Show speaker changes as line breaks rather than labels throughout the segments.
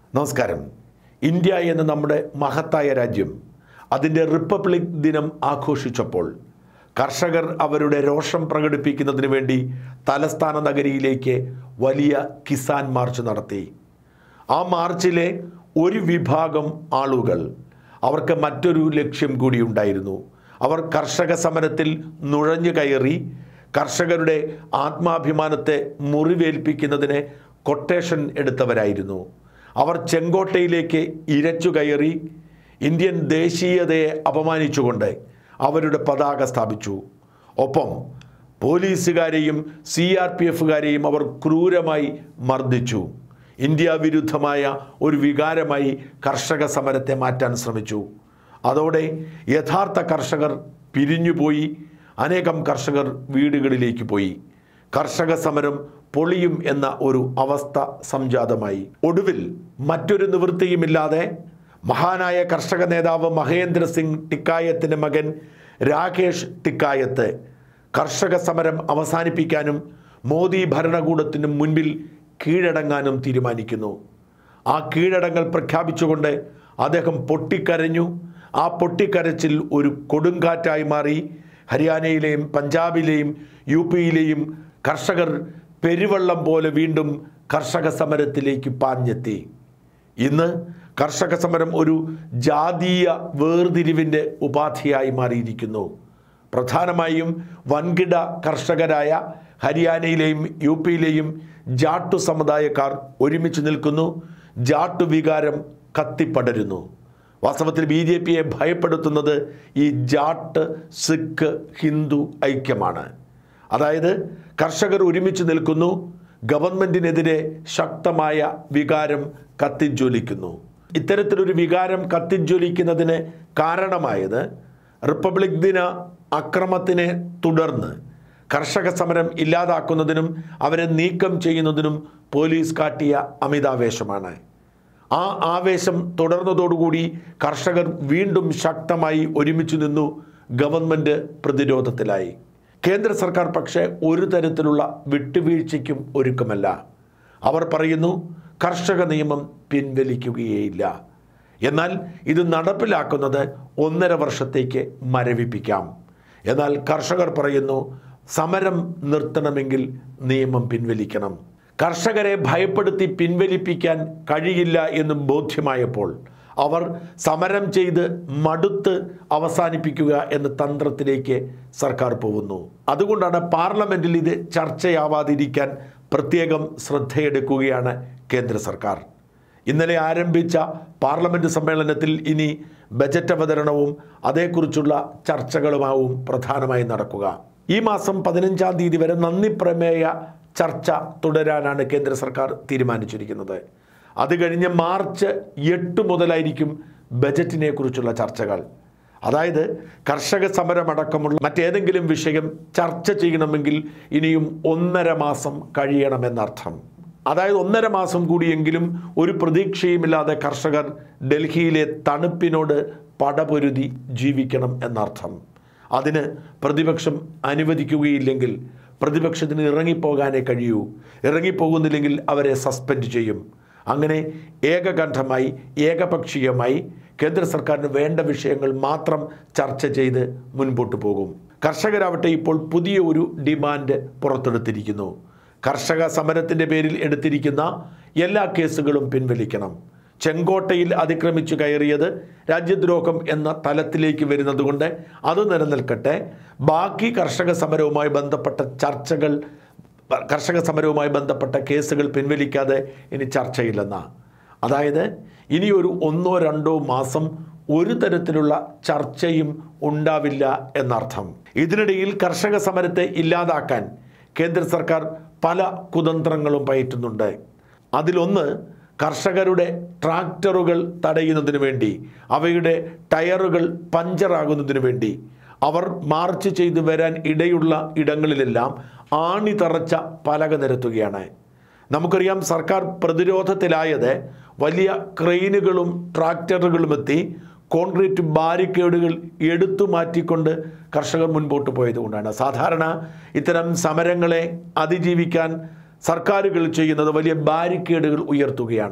നമസ്കാരം ഇന്ത്യ എന്ന നമ്മുടെ മഹത്തായ രാജ്യം അതിൻ്റെ റിപ്പബ്ലിക് ദിനം ആഘോഷിച്ചപ്പോൾ കർഷകർ അവരുടെ രോഷം പ്രകടിപ്പിക്കുന്നതിന് വേണ്ടി തലസ്ഥാന നഗരിയിലേക്ക് വലിയ കിസാൻ മാർച്ച് നടത്തി ആ മാർച്ചിലെ ഒരു വിഭാഗം ആളുകൾ അവർക്ക് മറ്റൊരു ലക്ഷ്യം കൂടി ഉണ്ടായിരുന്നു അവർ കർഷക സമരത്തിൽ നുഴഞ്ഞു കയറി കർഷകരുടെ ആത്മാഭിമാനത്തെ മുറിവേൽപ്പിക്കുന്നതിന് കൊട്ടേഷൻ എടുത്തവരായിരുന്നു അവർ ചെങ്കോട്ടയിലേക്ക് ഇരച്ചു കയറി ഇന്ത്യൻ ദേശീയതയെ അപമാനിച്ചുകൊണ്ട് അവരുടെ പതാക സ്ഥാപിച്ചു ഒപ്പം പോലീസുകാരെയും സി ആർ പി എഫുകാരെയും അവർ ക്രൂരമായി മർദ്ദിച്ചു ഇന്ത്യ വിരുദ്ധമായ ഒരു വികാരമായി കർഷക സമരത്തെ മാറ്റാൻ ശ്രമിച്ചു അതോടെ യഥാർത്ഥ കർഷകർ പിരിഞ്ഞുപോയി അനേകം കർഷകർ വീടുകളിലേക്ക് പോയി കർഷക സമരം പൊളിയും എന്ന ഒരു അവസ്ഥ സംജാതമായി ഒടുവിൽ മറ്റൊരു നിവൃത്തിയുമില്ലാതെ മഹാനായ കർഷക നേതാവ് മഹേന്ദ്ര സിംഗ് ടിക്കായത്തിൻ്റെ മകൻ രാകേഷ് ടിക്കായത്ത് കർഷക സമരം അവസാനിപ്പിക്കാനും മോദി ഭരണകൂടത്തിന് മുൻപിൽ കീഴടങ്ങാനും തീരുമാനിക്കുന്നു ആ കീഴടങ്ങൽ പ്രഖ്യാപിച്ചുകൊണ്ട് അദ്ദേഹം പൊട്ടിക്കരഞ്ഞു ആ പൊട്ടിക്കരച്ചിൽ ഒരു കൊടുങ്കാറ്റായി മാറി ഹരിയാനയിലെയും പഞ്ചാബിലെയും യു പിയിലെയും കർഷകർ പെരുവെള്ളം പോലെ വീണ്ടും കർഷക സമരത്തിലേക്ക് പാഞ്ഞെത്തി ഇന്ന് കർഷക സമരം ഒരു ജാതീയ വേർതിരിവിൻ്റെ ഉപാധിയായി മാറിയിരിക്കുന്നു പ്രധാനമായും വൻകിട കർഷകരായ ഹരിയാനയിലെയും യു പിയിലെയും ജാട്ടു സമുദായക്കാർ ഒരുമിച്ച് നിൽക്കുന്നു ജാട്ടു വികാരം കത്തിപ്പടരുന്നു വാസ്തവത്തിൽ ബി ജെ പിയെ ഭയപ്പെടുത്തുന്നത് ഈ ജാട്ട് സിഖ് ഹിന്ദു ഐക്യമാണ് അതായത് കർഷകർ ഒരുമിച്ച് നിൽക്കുന്നു ഗവൺമെൻറ്റിനെതിരെ ശക്തമായ വികാരം കത്തിജ്വലിക്കുന്നു ഇത്തരത്തിലൊരു വികാരം കത്തിജ്വലിക്കുന്നതിന് കാരണമായത് റിപ്പബ്ലിക് ദിന അക്രമത്തിനെ തുടർന്ന് കർഷക സമരം ഇല്ലാതാക്കുന്നതിനും അവരെ നീക്കം ചെയ്യുന്നതിനും പോലീസ് കാട്ടിയ അമിതാവേശമാണ് ആ ആവേശം തുടർന്നതോടുകൂടി കർഷകർ വീണ്ടും ശക്തമായി ഒരുമിച്ച് നിന്നു ഗവൺമെൻറ് പ്രതിരോധത്തിലായി കേന്ദ്ര സർക്കാർ പക്ഷേ ഒരു തരത്തിലുള്ള വിട്ടുവീഴ്ചയ്ക്കും ഒരുക്കമല്ല അവർ പറയുന്നു കർഷക നിയമം പിൻവലിക്കുകയേയില്ല എന്നാൽ ഇത് നടപ്പിലാക്കുന്നത് ഒന്നര വർഷത്തേക്ക് മരവിപ്പിക്കാം എന്നാൽ കർഷകർ പറയുന്നു സമരം നിർത്തണമെങ്കിൽ നിയമം പിൻവലിക്കണം കർഷകരെ ഭയപ്പെടുത്തി പിൻവലിപ്പിക്കാൻ കഴിയില്ല എന്നും ബോധ്യമായപ്പോൾ അവർ സമരം ചെയ്ത് മടുത്ത് അവസാനിപ്പിക്കുക എന്ന തന്ത്രത്തിലേക്ക് സർക്കാർ പോകുന്നു അതുകൊണ്ടാണ് പാർലമെൻറ്റിൽ ഇത് ചർച്ചയാവാതിരിക്കാൻ പ്രത്യേകം ശ്രദ്ധയെടുക്കുകയാണ് കേന്ദ്ര സർക്കാർ ഇന്നലെ ആരംഭിച്ച പാർലമെൻറ്റ് സമ്മേളനത്തിൽ ഇനി ബജറ്റ് അവതരണവും അതേക്കുറിച്ചുള്ള ചർച്ചകളുമാവും പ്രധാനമായി നടക്കുക ഈ മാസം പതിനഞ്ചാം തീയതി വരെ നന്ദി പ്രമേയ ചർച്ച തുടരാനാണ് കേന്ദ്ര സർക്കാർ തീരുമാനിച്ചിരിക്കുന്നത് അത് കഴിഞ്ഞ് മാർച്ച് എട്ട് മുതലായിരിക്കും ബജറ്റിനെ കുറിച്ചുള്ള ചർച്ചകൾ അതായത് കർഷക സമരമടക്കമുള്ള മറ്റേതെങ്കിലും വിഷയം ചർച്ച ചെയ്യണമെങ്കിൽ ഇനിയും ഒന്നര മാസം കഴിയണമെന്നർത്ഥം അതായത് ഒന്നര മാസം കൂടിയെങ്കിലും ഒരു പ്രതീക്ഷയുമില്ലാതെ കർഷകർ ഡൽഹിയിലെ തണുപ്പിനോട് പടപൊരുതി ജീവിക്കണം എന്നർത്ഥം അതിന് പ്രതിപക്ഷം അനുവദിക്കുകയില്ലെങ്കിൽ പ്രതിപക്ഷത്തിന് ഇറങ്ങിപ്പോകാനേ കഴിയൂ ഇറങ്ങിപ്പോകുന്നില്ലെങ്കിൽ അവരെ സസ്പെൻഡ് ചെയ്യും അങ്ങനെ ഏകകണ്ഠമായി ഏകപക്ഷീയമായി കേന്ദ്ര സർക്കാരിന് വേണ്ട വിഷയങ്ങൾ മാത്രം ചർച്ച ചെയ്ത് മുൻപോട്ട് പോകും കർഷകരാവട്ടെ ഇപ്പോൾ പുതിയ ഒരു ഡിമാൻഡ് പുറത്തെടുത്തിരിക്കുന്നു കർഷക സമരത്തിൻ്റെ പേരിൽ എടുത്തിരിക്കുന്ന എല്ലാ കേസുകളും പിൻവലിക്കണം ചെങ്കോട്ടയിൽ അതിക്രമിച്ചു കയറിയത് രാജ്യദ്രോഹം എന്ന തലത്തിലേക്ക് വരുന്നതുകൊണ്ട് അത് നിലനിൽക്കട്ടെ ബാക്കി കർഷക സമരവുമായി ബന്ധപ്പെട്ട ചർച്ചകൾ കർഷക സമരവുമായി ബന്ധപ്പെട്ട കേസുകൾ പിൻവലിക്കാതെ ഇനി ചർച്ചയില്ലെന്ന അതായത് ഇനി ഒരു ഒന്നോ രണ്ടോ മാസം ഒരു തരത്തിലുള്ള ചർച്ചയും ഉണ്ടാവില്ല എന്നർത്ഥം ഇതിനിടയിൽ കർഷക സമരത്തെ ഇല്ലാതാക്കാൻ കേന്ദ്ര സർക്കാർ പല കുതന്ത്രങ്ങളും പയറ്റുന്നുണ്ട് അതിലൊന്ന് കർഷകരുടെ ട്രാക്ടറുകൾ തടയുന്നതിന് വേണ്ടി അവയുടെ ടയറുകൾ പഞ്ചറാകുന്നതിന് വേണ്ടി അവർ മാർച്ച് ചെയ്തു വരാൻ ഇടയുള്ള ഇടങ്ങളിലെല്ലാം ആണി തറച്ച പലക നിരത്തുകയാണ് നമുക്കറിയാം സർക്കാർ പ്രതിരോധത്തിലായത് വലിയ ക്രെയിനുകളും ട്രാക്ടറുകളും എത്തി കോൺക്രീറ്റ് ബാരിക്കേഡുകൾ എടുത്തു മാറ്റിക്കൊണ്ട് കർഷകർ മുൻപോട്ട് പോയതുകൊണ്ടാണ് സാധാരണ ഇത്തരം സമരങ്ങളെ അതിജീവിക്കാൻ സർക്കാരുകൾ ചെയ്യുന്നത് വലിയ ബാരിക്കേഡുകൾ ഉയർത്തുകയാണ്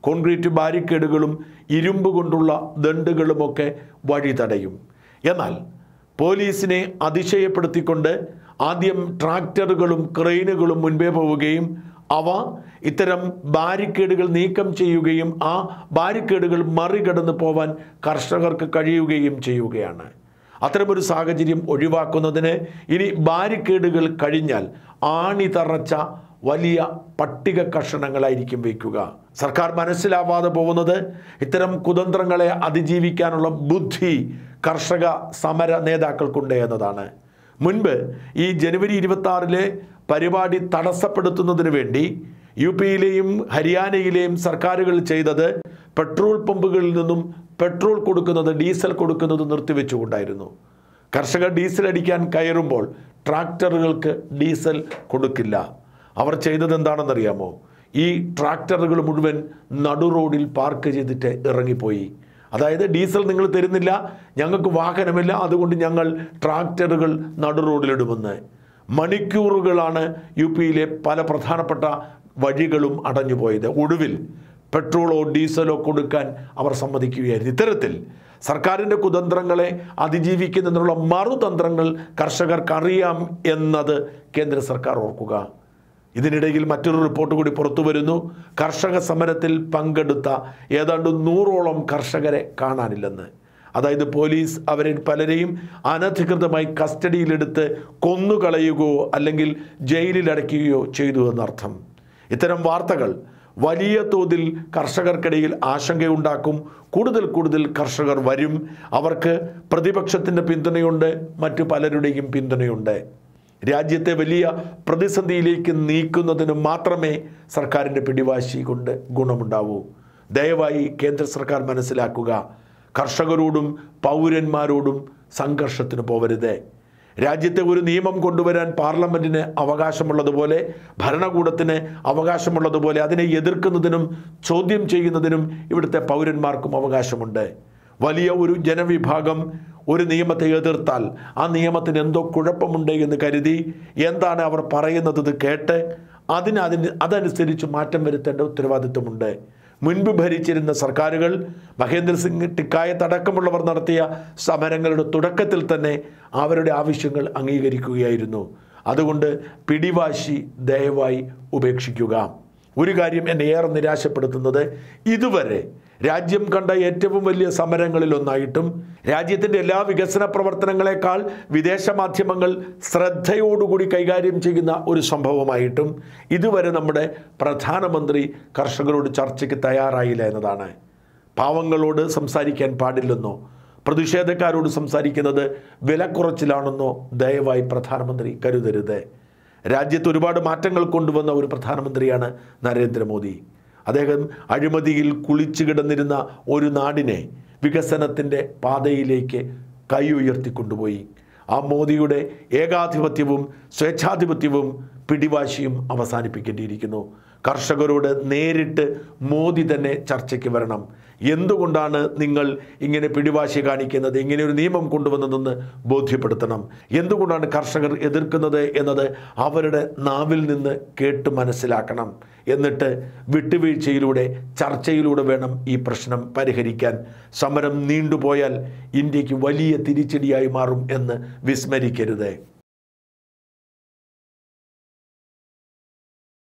കോൺക്രീറ്റ് ബാരിക്കേഡുകളും ഇരുമ്പ് കൊണ്ടുള്ള ദണ്ടുകളുമൊക്കെ വഴി തടയും എന്നാൽ പോലീസിനെ അതിശയപ്പെടുത്തിക്കൊണ്ട് ആദ്യം ട്രാക്ടറുകളും ക്രെയിനുകളും മുൻപേ പോവുകയും അവ ഇത്തരം ബാരിക്കേഡുകൾ നീക്കം ചെയ്യുകയും ആ ബാരിക്കേഡുകൾ മറികടന്ന് പോവാൻ കർഷകർക്ക് കഴിയുകയും ചെയ്യുകയാണ് അത്തരമൊരു സാഹചര്യം ഒഴിവാക്കുന്നതിന് ഇനി ബാരിക്കേഡുകൾ കഴിഞ്ഞാൽ ആണി തറച്ച വലിയ പട്ടിക കഷണങ്ങളായിരിക്കും വയ്ക്കുക സർക്കാർ മനസ്സിലാവാതെ പോകുന്നത് ഇത്തരം കുതന്ത്രങ്ങളെ അതിജീവിക്കാനുള്ള ബുദ്ധി കർഷക സമര നേതാക്കൾക്കുണ്ട് എന്നതാണ് മുൻപ് ഈ ജനുവരി ഇരുപത്തി ആറിലെ പരിപാടി തടസ്സപ്പെടുത്തുന്നതിന് വേണ്ടി യു പിയിലെയും ഹരിയാനയിലെയും സർക്കാരുകൾ ചെയ്തത് പെട്രോൾ പമ്പുകളിൽ നിന്നും പെട്രോൾ കൊടുക്കുന്നത് ഡീസൽ കൊടുക്കുന്നത് നിർത്തിവെച്ചുകൊണ്ടായിരുന്നു കർഷകർ ഡീസൽ അടിക്കാൻ കയറുമ്പോൾ ട്രാക്ടറുകൾക്ക് ഡീസൽ കൊടുക്കില്ല അവർ ചെയ്തത് എന്താണെന്നറിയാമോ ഈ ട്രാക്ടറുകൾ മുഴുവൻ നടു റോഡിൽ പാർക്ക് ചെയ്തിട്ട് ഇറങ്ങിപ്പോയി അതായത് ഡീസൽ നിങ്ങൾ തരുന്നില്ല ഞങ്ങൾക്ക് വാഹനമില്ല അതുകൊണ്ട് ഞങ്ങൾ ട്രാക്ടറുകൾ നടു റോഡിലിടുമെന്ന് മണിക്കൂറുകളാണ് യു പിയിലെ പല പ്രധാനപ്പെട്ട വഴികളും അടഞ്ഞുപോയത് ഒടുവിൽ പെട്രോളോ ഡീസലോ കൊടുക്കാൻ അവർ സമ്മതിക്കുകയായിരുന്നു ഇത്തരത്തിൽ സർക്കാരിൻ്റെ കുതന്ത്രങ്ങളെ അതിജീവിക്കുന്നതിനുള്ള മറുതന്ത്രങ്ങൾ കർഷകർക്കറിയാം എന്നത് കേന്ദ്ര സർക്കാർ ഓർക്കുക ഇതിനിടയിൽ മറ്റൊരു റിപ്പോർട്ട് കൂടി പുറത്തു വരുന്നു കർഷക സമരത്തിൽ പങ്കെടുത്ത ഏതാണ്ട് നൂറോളം കർഷകരെ കാണാനില്ലെന്ന് അതായത് പോലീസ് അവരിൽ പലരെയും അനധികൃതമായി കസ്റ്റഡിയിലെടുത്ത് കൊന്നുകളയുകയോ അല്ലെങ്കിൽ ജയിലിൽ അടയ്ക്കുകയോ ചെയ്തു എന്നർത്ഥം ഇത്തരം വാർത്തകൾ വലിയ തോതിൽ കർഷകർക്കിടയിൽ ആശങ്കയുണ്ടാക്കും കൂടുതൽ കൂടുതൽ കർഷകർ വരും അവർക്ക് പ്രതിപക്ഷത്തിൻ്റെ പിന്തുണയുണ്ട് മറ്റു പലരുടെയും പിന്തുണയുണ്ട് രാജ്യത്തെ വലിയ പ്രതിസന്ധിയിലേക്ക് നീക്കുന്നതിന് മാത്രമേ സർക്കാരിൻ്റെ പിടിവാശി കൊണ്ട് ഗുണമുണ്ടാവൂ ദയവായി കേന്ദ്ര സർക്കാർ മനസ്സിലാക്കുക കർഷകരോടും പൗരന്മാരോടും സംഘർഷത്തിന് പോവരുത് രാജ്യത്തെ ഒരു നിയമം കൊണ്ടുവരാൻ പാർലമെന്റിന് അവകാശമുള്ളതുപോലെ ഭരണകൂടത്തിന് അവകാശമുള്ളതുപോലെ അതിനെ എതിർക്കുന്നതിനും ചോദ്യം ചെയ്യുന്നതിനും ഇവിടുത്തെ പൗരന്മാർക്കും അവകാശമുണ്ട് വലിയ ഒരു ജനവിഭാഗം ഒരു നിയമത്തെ എതിർത്താൽ ആ നിയമത്തിന് എന്തോ കുഴപ്പമുണ്ട് എന്ന് കരുതി എന്താണ് അവർ പറയുന്നത് ഇത് കേട്ട് അതിന് അതിന് അതനുസരിച്ച് മാറ്റം വരുത്തേണ്ട ഉത്തരവാദിത്വമുണ്ട് മുൻപ് ഭരിച്ചിരുന്ന സർക്കാരുകൾ മഹേന്ദ്ര സിംഗ് ടിക്കായത്ത് അടക്കമുള്ളവർ നടത്തിയ സമരങ്ങളുടെ തുടക്കത്തിൽ തന്നെ അവരുടെ ആവശ്യങ്ങൾ അംഗീകരിക്കുകയായിരുന്നു അതുകൊണ്ട് പിടിവാശി ദയവായി ഉപേക്ഷിക്കുക ഒരു കാര്യം എന്നെ ഏറെ നിരാശപ്പെടുത്തുന്നത് ഇതുവരെ രാജ്യം കണ്ട ഏറ്റവും വലിയ സമരങ്ങളിൽ ഒന്നായിട്ടും രാജ്യത്തിൻ്റെ എല്ലാ വികസന പ്രവർത്തനങ്ങളെക്കാൾ വിദേശ മാധ്യമങ്ങൾ ശ്രദ്ധയോടുകൂടി കൈകാര്യം ചെയ്യുന്ന ഒരു സംഭവമായിട്ടും ഇതുവരെ നമ്മുടെ പ്രധാനമന്ത്രി കർഷകരോട് ചർച്ചയ്ക്ക് തയ്യാറായില്ല എന്നതാണ് പാവങ്ങളോട് സംസാരിക്കാൻ പാടില്ലെന്നോ പ്രതിഷേധക്കാരോട് സംസാരിക്കുന്നത് വിലക്കുറച്ചിലാണെന്നോ ദയവായി പ്രധാനമന്ത്രി കരുതരുത് രാജ്യത്ത് ഒരുപാട് മാറ്റങ്ങൾ കൊണ്ടുവന്ന ഒരു പ്രധാനമന്ത്രിയാണ് നരേന്ദ്രമോദി അദ്ദേഹം അഴിമതിയിൽ കുളിച്ചു കിടന്നിരുന്ന ഒരു നാടിനെ വികസനത്തിൻ്റെ പാതയിലേക്ക് കൈ ഉയർത്തിക്കൊണ്ടുപോയി ആ മോദിയുടെ ഏകാധിപത്യവും സ്വേച്ഛാധിപത്യവും പിടിവാശിയും അവസാനിപ്പിക്കേണ്ടിയിരിക്കുന്നു കർഷകരോട് നേരിട്ട് മോദി തന്നെ ചർച്ചയ്ക്ക് വരണം എന്തുകൊണ്ടാണ് നിങ്ങൾ ഇങ്ങനെ പിടിവാശി കാണിക്കുന്നത് ഇങ്ങനെ ഒരു നിയമം കൊണ്ടുവന്നതെന്ന് ബോധ്യപ്പെടുത്തണം എന്തുകൊണ്ടാണ് കർഷകർ എതിർക്കുന്നത് എന്നത് അവരുടെ നാവിൽ നിന്ന് കേട്ട് മനസ്സിലാക്കണം എന്നിട്ട് വിട്ടുവീഴ്ചയിലൂടെ ചർച്ചയിലൂടെ വേണം ഈ പ്രശ്നം പരിഹരിക്കാൻ സമരം നീണ്ടുപോയാൽ ഇന്ത്യക്ക് വലിയ തിരിച്ചടിയായി മാറും എന്ന് വിസ്മരിക്കരുത്